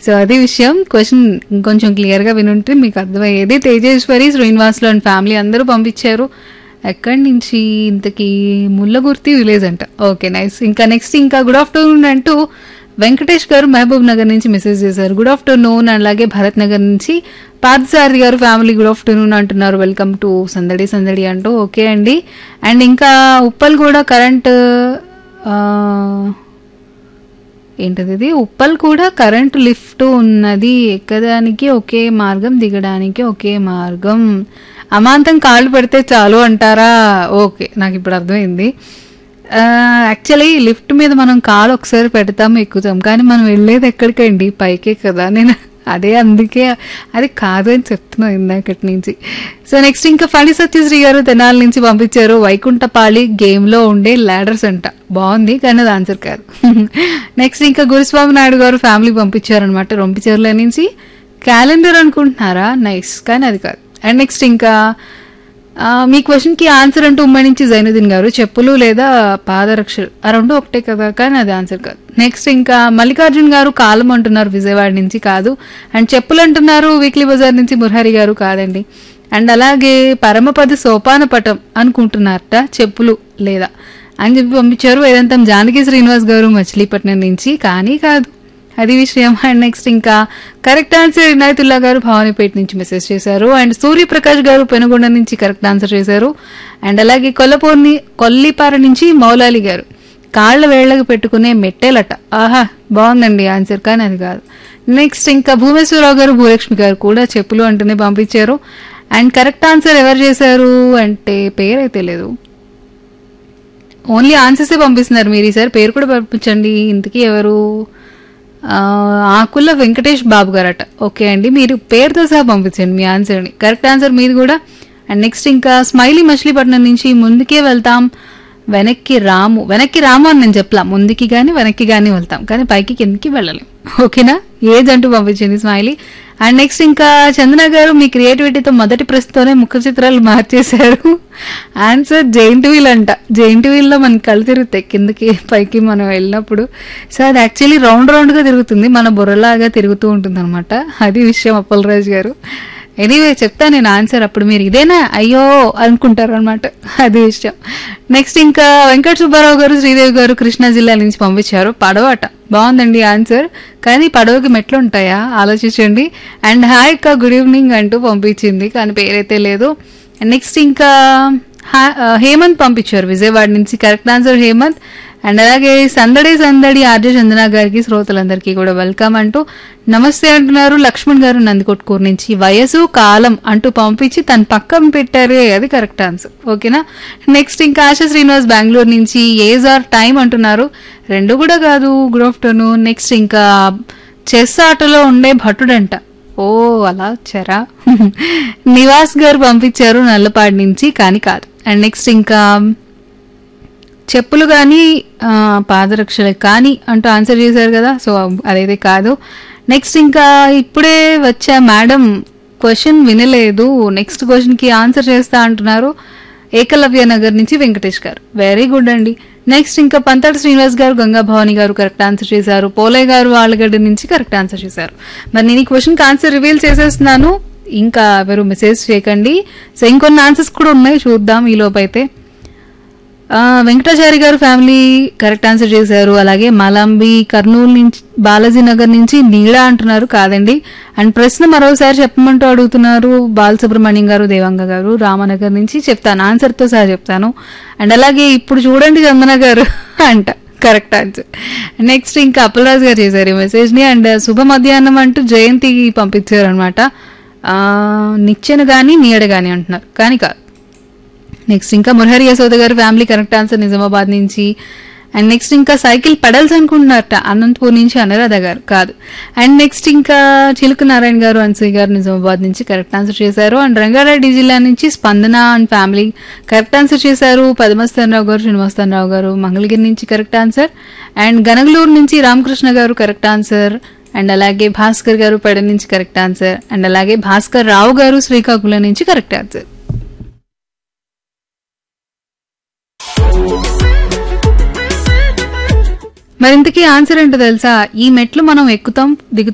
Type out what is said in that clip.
so అది విషయం question ఇంకొంచెం క్లియర్గా వినుంటే మీకు అర్థమయ్యేది తేజేశ్వరి శ్రీనివాసులు అండ్ ఫ్యామిలీ అందరూ పంపించారు ఎక్కడి నుంచి ఇంతకీ ముల్లగుర్తి విలేజ్ అంట ఓకే నైస్ ఇంకా నెక్స్ట్ ఇంకా గుడ్ ఆఫ్టర్నూన్ అంటూ వెంకటేష్ గారు మహబూబ్ నగర్ నుంచి మెసేజ్ చేశారు గుడ్ ఆఫ్టర్నూన్ అలాగే భరత్ నగర్ నుంచి Parthasarathi garu family good afternoon అంటున్నారు వెల్కమ్ టు సందడి సందడి అంటూ ఓకే అండి అండ్ ఇంకా ఉప్పల్ కూడా కరెంట్ ఏంటది ఇది ఉప్పల్ కూడా కరెంటు లిఫ్ట్ ఉన్నది ఎక్కడానికి ఒకే మార్గం దిగడానికి ఒకే మార్గం అమాంతం కాళ్ళు పెడితే చాలు అంటారా ఓకే నాకు ఇప్పుడు అర్థమైంది యాక్చువల్లీ లిఫ్ట్ మీద మనం కాలు ఒకసారి పెడతాం ఎక్కుతాం కానీ మనం వెళ్ళేది ఎక్కడికండి పైకే కదా నేను అదే అందుకే అది కాదు అని చెప్తున్నాను ఇందాకటి నుంచి సో నెక్స్ట్ ఇంకా ఫణి సత్యశ్రీ గారు తెనాల నుంచి పంపించారు వైకుంఠపాళి గేమ్లో ఉండే ల్యాడర్స్ అంట బాగుంది కానీ అది ఆన్సర్ కాదు నెక్స్ట్ ఇంకా గురుస్వామి నాయుడు గారు ఫ్యామిలీ పంపించారనమాట రొంపిచర్ల నుంచి క్యాలెండర్ అనుకుంటున్నారా నైస్ కానీ అది కాదు అండ్ నెక్స్ట్ ఇంకా ఆ, మీ క్వశ్చన్కి ఆన్సర్ అంటూ ఉమ్మడి నుంచి జైనుద్దీన్ గారు చెప్పులు లేదా పాదరక్షలు ఆ రెండు ఒకటే కదా కానీ అది ఆన్సర్ కాదు నెక్స్ట్ ఇంకా మల్లికార్జున్ గారు కాలం అంటున్నారు విజయవాడ నుంచి కాదు అండ్ చెప్పులు అంటున్నారు వీక్లీ బజార్ నుంచి మురహరి గారు కాదండి అండ్ అలాగే పరమపద సోపాన పటం అనుకుంటున్నారట చెప్పులు లేదా అని చెప్పి పంపించారు వేదాంతం జానకి శ్రీనివాస్ గారు మచిలీపట్నం నుంచి కానీ కాదు అది విషయం అండ్ నెక్స్ట్ ఇంకా కరెక్ట్ ఆన్సర్ ఇనాయతుల్లా గారు భవానీపేట నుంచి మెసేజ్ చేశారు అండ్ సూర్యప్రకాష్ గారు పెనుగొండ నుంచి కరెక్ట్ ఆన్సర్ చేశారు అండ్ అలాగే కొల్లపూర్ని కొల్లిపార నుంచి మౌలాలి గారు కాళ్ళ వేళ్ళకు పెట్టుకునే మెట్టేలట ఆహా బాగుందండి ఆన్సర్ కానీ అది కాదు నెక్స్ట్ ఇంకా భూమేశ్వరరావు గారు భూలక్ష్మి గారు కూడా చెప్పులు అంటూనే పంపించారు అండ్ కరెక్ట్ ఆన్సర్ ఎవరు చేశారు అంటే పేరైతే లేదు ఓన్లీ ఆన్సర్సే పంపిస్తున్నారు మీరు ఈసారి పేరు కూడా పంపించండి ఇంతకీ ఎవరు ఆ, ఆకుల వెంకటేష్ బాబు గారట ఓకే అండి మీరు పేరుతో సహా పంపించండి మీ ఆన్సర్ని కరెక్ట్ ఆన్సర్ మీది కూడా అండ్ నెక్స్ట్ ఇంకా స్మైలీ మచిలీపట్నం నుంచి ముందుకే వెళ్తాం వెనక్కి రాము వెనక్కి రాము అని నేను చెప్పలా ముందుకి కానీ వెనక్కి కానీ వెళ్తాం కానీ పైకి కిందకి వెళ్ళలేం ఓకేనా ఏజ్ అంటూ పంపించింది స్మైలీ అండ్ నెక్స్ట్ ఇంకా చందన గారు మీ క్రియేటివిటీతో మొదటి ప్రశ్నతోనే ముఖ చిత్రాలు మార్చేశారు ఆన్సర్ జైంట్ వీల్ అంట జైంట్ వీల్లో మనకి కళ్ళు తిరుగుతాయి కిందకి పైకి మనం వెళ్ళినప్పుడు సో అది యాక్చువల్లీ రౌండ్ రౌండ్గా తిరుగుతుంది మన బుర్రలాగా తిరుగుతూ ఉంటుంది అనమాట అది విషయం అప్పలరాజు గారు ఎనీవే చెప్తా నేను ఆన్సర్ అప్పుడు మీరు ఇదేనా అయ్యో అనుకుంటారు అనమాట అది విషయం నెక్స్ట్ ఇంకా వెంకట సుబ్బారావు గారు శ్రీదేవి గారు కృష్ణా జిల్లా నుంచి పంపించారు పడవట బాగుందండి ఆన్సర్ కానీ పడవకి మెట్లు ఉంటాయా ఆలోచించండి అండ్ హాయ్ అక్క గుడ్ ఈవినింగ్ అంటూ పంపించింది కానీ పేరైతే లేదు నెక్స్ట్ ఇంకా హా- ఆ, హేమంత్ పంపించారు విజయవాడ నుంచి కరెక్ట్ ఆన్సర్ హేమంత్ అండ్ అలాగే సందడి సందడి ఆర్జే చందన గారికి శ్రోతలందరికీ కూడా వెల్కమ్ అంటూ నమస్తే అంటున్నారు లక్ష్మణ్ గారు నందికొట్కూరు నుంచి వయసు కాలం అంటూ పంపించి తన పక్కన పెట్టారే అది కరెక్ట్ ఆన్సర్ ఓకేనా నెక్స్ట్ ఇంకా ఆశా శ్రీనివాస్ బెంగళూరు నుంచి ఏజ్ ఆర్ టైం అంటున్నారు రెండు కూడా కాదు గుడ్ ఆఫ్టర్నూన్ నెక్స్ట్ ఇంకా చెస్ ఆటలో ఉండే భటుడంట ఓ అలా వచ్చారా నివాస్ గారు పంపించారు నల్లపాడి నుంచి కానీ కాదు అండ్ నెక్స్ట్ ఇంకా చెప్పులు కానీ ఆ, పాదరక్షలు కానీ అంటూ ఆన్సర్ చేశారు కదా సో అదైతే కాదు నెక్స్ట్ ఇంకా ఇప్పుడే వచ్చా మేడం క్వశ్చన్ వినలేదు నెక్స్ట్ క్వశ్చన్కి ఆన్సర్ చేస్తా అంటున్నారు ఏకలవ్య నగర్ నుంచి వెంకటేష్ గారు వెరీ గుడ్ అండి నెక్స్ట్ ఇంకా పంతటి శ్రీనివాస్ గారు గంగా భవాని గారు కరెక్ట్ ఆన్సర్ చేశారు పోలయ్య గారు ఆళ్ళగడ్డ నుంచి కరెక్ట్ ఆన్సర్ చేశారు మరి నేను ఈ క్వశ్చన్కి ఆన్సర్ రివీల్ చేసేస్తున్నాను ఇంకా ఎవరు మెసేజ్ చేయకండి సో ఇంకొన్ని ఆన్సర్స్ కూడా ఉన్నాయి చూద్దాం ఈ లోపైతే ఆ, వెంకటాచారి గారు ఫ్యామిలీ కరెక్ట్ ఆన్సర్ చేశారు అలాగే మలాంబి కర్నూలు నుంచి బాలాజీ నగర్ నుంచి నీడా అంటున్నారు కాదండి అండ్ ప్రశ్న మరోసారి చెప్పమంటూ అడుగుతున్నారు బాలసుబ్రహ్మణ్యం గారు దేవాంగ గారు రామనగర్ నుంచి చెప్తాను ఆన్సర్తో సహా చెప్తాను అండ్ అలాగే ఇప్పుడు చూడండి చందన గారు అంట కరెక్ట్ ఆన్సర్ నెక్స్ట్ ఇంకా అప్పలరాజు గారు చేశారు ఈ మెసేజ్ని అండ్ శుభ మధ్యాహ్నం అంటూ జయంతి పంపించారు అనమాట నిచ్చెన కానీ నీడ కానీ అంటున్నారు కానీ కాదు నెక్స్ట్ ఇంకా మురహరి యశోద గారు ఫ్యామిలీ కరెక్ట్ ఆన్సర్ నిజామాబాద్ నుంచి అండ్ నెక్స్ట్ ఇంకా సైకిల్ పెడల్స్ అనుకుంటున్నారట అనంతపూర్ నుంచి అనురాధ గారు కాదు అండ్ నెక్స్ట్ ఇంకా చిలుకు నారాయణ గారు అన్సూయ గారు నిజామాబాద్ నుంచి కరెక్ట్ ఆన్సర్ చేశారు అండ్ రంగారెడ్డి జిల్లా నుంచి స్పందన అండ్ ఫ్యామిలీ కరెక్ట్ ఆన్సర్ చేశారు పద్మస్థానరావు గారు శ్రీనివాసరావు గారు మంగళగిరి నుంచి కరెక్ట్ ఆన్సర్ అండ్ గనగలూరు నుంచి రామకృష్ణ గారు కరెక్ట్ ఆన్సర్ అండ్ అలాగే భాస్కర్ గారు పెడ నుంచి కరెక్ట్ ఆన్సర్ అండ్ అలాగే భాస్కర్ రావు గారు శ్రీకాకుళం నుంచి కరెక్ట్ ఆన్సర్ మరి ఇంతకీ ఆన్సర్ ఏంటో తెలుసా ఈ మెట్లు మనం ఎక్కుతాం దిగుతాం